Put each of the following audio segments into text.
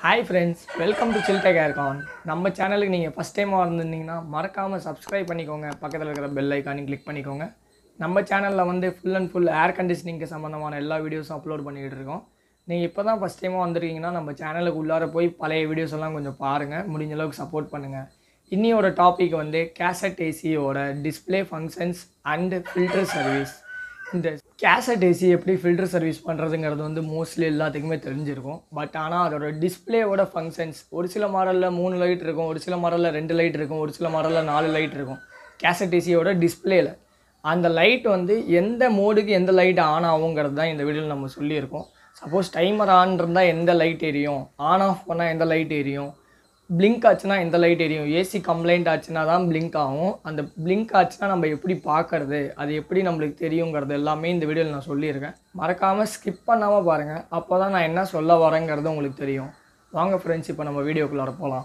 hi friends welcome to Chilltech Aircon நம்ம சேனலுக்கு நீங்கள் ஃபஸ்ட் டைமாக வந்திருந்தீங்கன்னா மறக்காமல் சப்ஸ்கிரைப் பண்ணிக்கோங்க பக்கத்தில் இருக்கிற பெல் ஐக்கானையும் கிளிக் பண்ணிக்கோங்க நம்ம சேனலில் வந்து ஃபுல் அண்ட் ஃபுல் ஏர் கண்டிஷனிங்க்கு சம்மந்தமான எல்லா வீடியோஸும் அப்லோட் பண்ணிக்கிட்டு இருக்கோம் நீங்கள் இப்போ தான் ஃபஸ்ட் டைமாக வந்திருக்கீங்கன்னா நம்ம சேனலுக்கு உள்ளார போய் பழைய வீடியோஸ் எல்லாம் கொஞ்சம் பாருங்கள் முடிஞ்ச அளவுக்கு சப்போர்ட் பண்ணுங்கள் இன்னியோட டாபிக் வந்து கேசட் ஏசியோட display functions and filter service இந்த கேசட் ஏசி எப்படி ஃபில்டர் சர்வீஸ் பண்ணுறதுங்கிறது வந்து மோஸ்ட்லி எல்லாத்துக்குமே தெரிஞ்சிருக்கும் பட் ஆனால் அதோட டிஸ்ப்ளேவோட ஃபங்க்ஷன்ஸ் ஒரு சில மாடலில் மூணு லைட் இருக்கும் ஒரு சில மாடலில் ரெண்டு லைட் இருக்கும் ஒரு சில மாடலில் நாலு லைட் இருக்கும் கேசட் ஏசியோட டிஸ்ப்ளேல அந்த லைட் வந்து எந்த மோடுக்கு எந்த லைட் ஆன் ஆகுங்கிறது தான் இந்த வீடியோவில் நம்ம சொல்லியிருக்கோம் சப்போஸ் டைமர் ஆன் இருந்தால் எந்த லைட் எரியும் ஆன் ஆஃப் பண்ணால் எந்த லைட் எரியும் பிளிங்க் ஆச்சுன்னா எந்த லைட் எரியும் ஏசி கம்ப்ளைண்ட் ஆச்சுன்னா தான் பிளிங்க் ஆகும் அந்த பிளிங்க் ஆச்சுன்னா நம்ம எப்படி பார்க்கறது அது எப்படி நம்மளுக்கு தெரியுங்கிறது எல்லாமே இந்த வீடியோவில் நான் சொல்லியிருக்கேன் மறக்காமல் ஸ்கிப் பண்ணாமல் பாருங்கள் அப்போ தான் நான் என்ன சொல்ல வரேங்கிறது உங்களுக்கு தெரியும் வாங்க ஃப்ரெண்ட்ஸ் இப்போ நம்ம வீடியோக்குள்ளார போகலாம்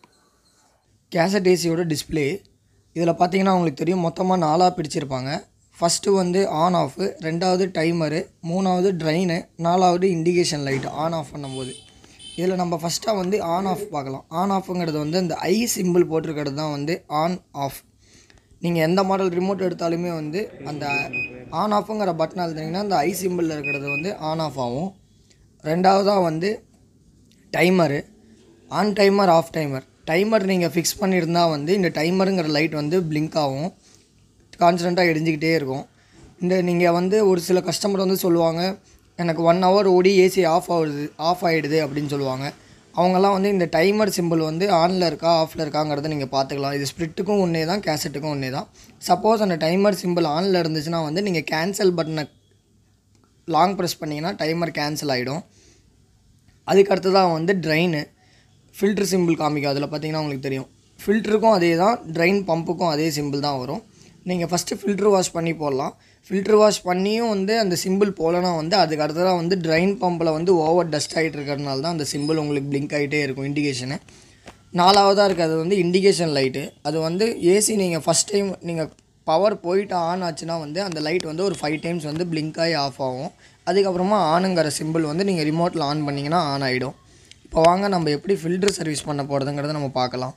கேசட் ஏசியோட டிஸ்ப்ளே இதில் பார்த்தீங்கன்னா உங்களுக்கு தெரியும் மொத்தமாக நாலாக பிரிச்சிருப்பாங்க ஃபஸ்ட்டு வந்து ஆன் ஆஃபு ரெண்டாவது டைமரு மூணாவது ட்ரைனு நாலாவது இண்டிகேஷன் லைட் ஆன் ஆஃப் பண்ணும்போது இதில் நம்ம ஃபஸ்ட்டாக வந்து ஆன் ஆஃப் பார்க்கலாம் ஆன் ஆஃப்ங்கிறது வந்து இந்த ஐ சிம்பிள் போட்டிருக்கிறது தான் வந்து ஆன் ஆஃப் நீங்கள் எந்த மாடல் ரிமோட் எடுத்தாலுமே வந்து அந்த ஆன் ஆஃப்ங்கிற பட்டன் அழுத்தினீங்கன்னா அந்த ஐ சிம்பிளில் இருக்கிறது வந்து ஆன் ஆஃப் ஆகும் ரெண்டாவதாக வந்து timer on timer off timer timer நீங்கள் ஃபிக்ஸ் பண்ணியிருந்தா வந்து இந்த டைமருங்கிற லைட் வந்து பிளிங்க் ஆகும் கான்ஸ்டண்ட்டாக எரிஞ்சிக்கிட்டே இருக்கும் இந்த நீங்கள் வந்து ஒரு சில கஸ்டமர் வந்து சொல்லுவாங்க எனக்கு ஒன் ஹவர் ஓடி ஏசி ஆஃப் ஆகுது ஆஃப் ஆகிடுது அப்படின்னு சொல்லுவாங்க அவங்கெல்லாம் வந்து இந்த டைமர் சிம்பிள் வந்து ஆனில் இருக்கா ஆஃபில் இருக்காங்கிறத நீங்கள் பார்த்துக்கலாம் இது ஸ்ப்ரிட்டுக்கும் ஒன்றே தான் கேசட்டுக்கும் ஒன்றே தான் சப்போஸ் அந்த டைமர் சிம்பிள் ஆனில் இருந்துச்சுன்னா வந்து நீங்கள் கேன்சல் பட்டனை லாங் ப்ரெஸ் பண்ணிங்கன்னா டைமர் கேன்சல் ஆகிடும் அதுக்கு அடுத்ததாக வந்து ட்ரைனு ஃபில்ட்ரு சிம்பிள் காமிக்கும் அதில் பார்த்தீங்கன்னா உங்களுக்கு தெரியும் ஃபில்டருக்கும் அதே தான் ட்ரைன் பம்புக்கும் அதே சிம்பிள் தான் வரும் நீங்கள் ஃபஸ்ட்டு ஃபில்ட்ரு வாஷ் பண்ணி போடலாம் ஃபில்ட்ரு வாஷ் பண்ணியும் வந்து அந்த சிம்பிள் போகலனா வந்து அதுக்கு அடுத்ததாக வந்து ட்ரைன் பம்பில் வந்து ஓவர் டஸ்ட் ஆகிட்டு இருக்கிறதுனால தான் அந்த சிம்பிள் உங்களுக்கு பிளிங்க் ஆகிட்டே இருக்கும் இண்டிகேஷனு நாலாவதாக இருக்கிறது வந்து இண்டிகேஷன் லைட்டு அது வந்து ஏசி நீங்கள் ஃபஸ்ட் டைம் நீங்கள் பவர் போயிட்டு ஆன் ஆச்சுன்னா வந்து அந்த லைட் வந்து ஒரு ஃபைவ் டைம்ஸ் வந்து பிளிங்க் ஆகி ஆஃப் ஆகும் அதுக்கப்புறமா ஆனுங்கிற சிம்பிள் வந்து நீங்கள் ரிமோட்டில் ஆன் பண்ணிங்கன்னா ஆன் ஆகிடும் இப்போ வாங்க நம்ம எப்படி ஃபில்டர் சர்வீஸ் பண்ண போகிறதுங்கிறத நம்ம பார்க்கலாம்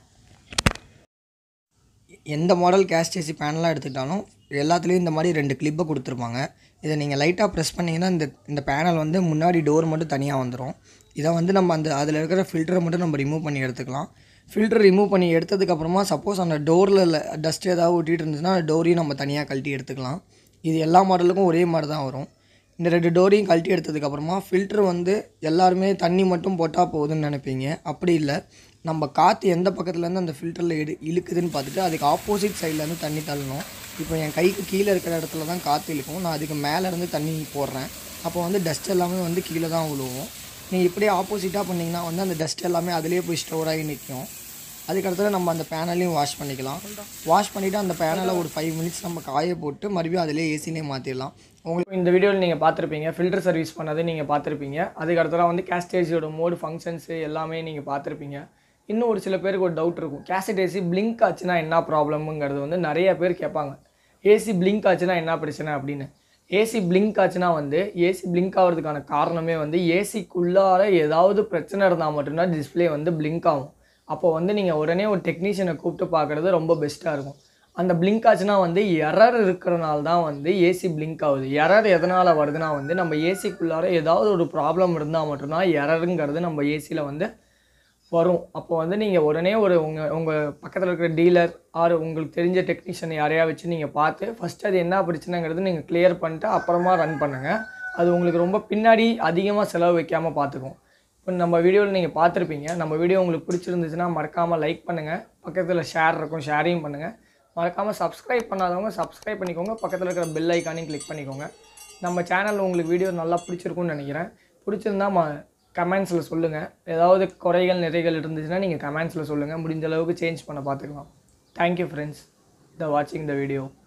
எந்த மாடல் கேஸ்ட் ஏசி பேனலாக எடுத்துக்கிட்டாலும் எல்லாத்துலேயும் இந்த மாதிரி ரெண்டு கிளிப்பை கொடுத்துருப்பாங்க இதை நீங்கள் லைட்டாக ப்ரெஸ் பண்ணிங்கன்னா இந்த இந்த பேனல் வந்து முன்னாடி டோர் மட்டும் தனியாக வந்துடும் இதை வந்து நம்ம அந்த அதில் இருக்கிற ஃபில்டரை மட்டும் நம்ம ரிமூவ் பண்ணி எடுத்துக்கலாம் ஃபில்டர் ரிமூவ் பண்ணி எடுத்ததுக்கப்புறமா சப்போஸ் அந்த டோரில் டஸ்ட் ஏதாவது ஒட்டிகிட்டு இருந்துச்சுன்னா அந்த டோரையும் நம்ம தனியாக கழட்டி எடுத்துக்கலாம் இது எல்லா மாடலுக்கும் ஒரே மாதிரி தான் வரும் இந்த ரெண்டு டோரையும் கழட்டி எடுத்ததுக்கப்புறமா ஃபில்டர் வந்து எல்லாருமே தண்ணி மட்டும் போட்டால் போகுதுன்னு நினைப்பீங்க அப்படி இல்லை நம்ம காற்று எந்த பக்கத்துலேருந்து அந்த ஃபில்டரில் எடு இழுக்குதுன்னு பார்த்துட்டு அதுக்கு ஆப்போசிட் சைட்லேருந்து தண்ணி தள்ளணும் இப்போ என் கைக்கு கீழே இருக்கிற இடத்துல தான் காற்று இழுக்கும் நான் அதுக்கு மேலேருந்து தண்ணி போடுறேன் அப்போ வந்து டஸ்ட் எல்லாமே வந்து கீழே தான் விழுவும் நீங்கள் இப்படியே ஆப்போசிட்டாக பண்ணிங்கன்னா வந்து அந்த டஸ்ட் எல்லாமே அதிலே போய் ஸ்டோர் ஆகி நிற்கும் அதுக்கடுத்து நம்ம அந்த பேனலையும் வாஷ் பண்ணிக்கலாம் வாஷ் பண்ணிவிட்டு அந்த பேனலை ஒரு ஃபைவ் மினிட்ஸ் நம்ம காய போட்டு மறுபடியும் அதிலே ஏசிலே மாற்றிடலாம் உங்களுக்கு இந்த வீடியோவில் நீங்கள் பார்த்துருப்பீங்க ஃபில்டர் சர்வீஸ் பண்ணது நீங்கள் பார்த்துருப்பீங்க அதுக்கு அடுத்ததாக வந்து கேஸ்டேஜியோட மோடு ஃபங்க்ஷன்ஸு எல்லாமே நீங்கள் பார்த்துருப்பீங்க இன்னும் ஒரு சில பேருக்கு ஒரு டவுட் இருக்கும் கேசட் ஏசி பிளிங்க் ஆச்சுன்னா என்ன ப்ராப்ளம்ங்கிறது வந்து நிறைய பேர் கேட்பாங்க ஏசி பிளிங்க் ஆச்சுன்னா என்ன பிரச்சனை அப்படின்னு ஏசி பிளிங்க் ஆச்சுன்னா வந்து ஏசி பிளிங்க் ஆகிறதுக்கான காரணமே வந்து ஏசிக்குள்ளார ஏதாவது பிரச்சனை இருந்தால் மட்டும்தான் டிஸ்ப்ளே வந்து பிளிங்க் ஆகும் அப்போ வந்து நீங்கள் உடனே ஒரு டெக்னீஷியனை கூப்பிட்டு பார்க்குறது ரொம்ப பெஸ்ட்டாக இருக்கும் அந்த பிளிங்க் ஆச்சுன்னா வந்து எரர் இருக்கிறனால தான் வந்து ஏசி பிளிங்க் ஆகுது எரர் எதனால் வருதுன்னா வந்து நம்ம ஏசிக்குள்ளார ஏதாவது ஒரு ப்ராப்ளம் இருந்தால் மட்டும்தான் எரருங்கிறது நம்ம ஏசியில் வந்து வரும் அப்போ வந்து நீங்கள் உடனே ஒரு உங்கள் உங்கள் பக்கத்தில் இருக்கிற டீலர் ஆர் உங்களுக்கு தெரிஞ்ச டெக்னீஷியன் யாரையா வச்சு நீங்கள் பார்த்து ஃபஸ்ட்டு அது என்ன பிரச்சனைங்கிறது நீங்கள் கிளியர் பண்ணிட்டு அப்புறமா ரன் பண்ணுங்கள் அது உங்களுக்கு ரொம்ப பின்னாடி அதிகமாக செலவு வைக்காமல் பார்த்துக்கும் இப்போ நம்ம வீடியோவில் நீங்கள் பார்த்துருப்பீங்க நம்ம வீடியோ உங்களுக்கு பிடிச்சிருந்துச்சுன்னா மறக்காமல் லைக் பண்ணுங்கள் பக்கத்தில் ஷேர் இருக்கும் ஷேரையும் பண்ணுங்கள் மறக்காமல் சப்ஸ்கிரைப் பண்ணாதவங்க சப்ஸ்கிரைப் பண்ணிக்கோங்க பக்கத்தில் இருக்கிற பெல் ஐக்கானையும் கிளிக் பண்ணிக்கோங்க நம்ம சேனலில் உங்களுக்கு வீடியோ நல்லா பிடிச்சிருக்கும்னு நினைக்கிறேன் பிடிச்சிருந்தா ம கமெண்ட்ஸில் சொல்லுங்கள் ஏதாவது குறைகள் நிறைகள் இருந்துச்சுன்னா நீங்கள் கமெண்ட்ஸில் சொல்லுங்கள் முடிஞ்ச அளவுக்கு சேஞ்ச் பண்ண பார்த்துக்கலாம் தேங்க்யூ ஃப்ரெண்ட்ஸ் த வாட்சிங் த வீடியோ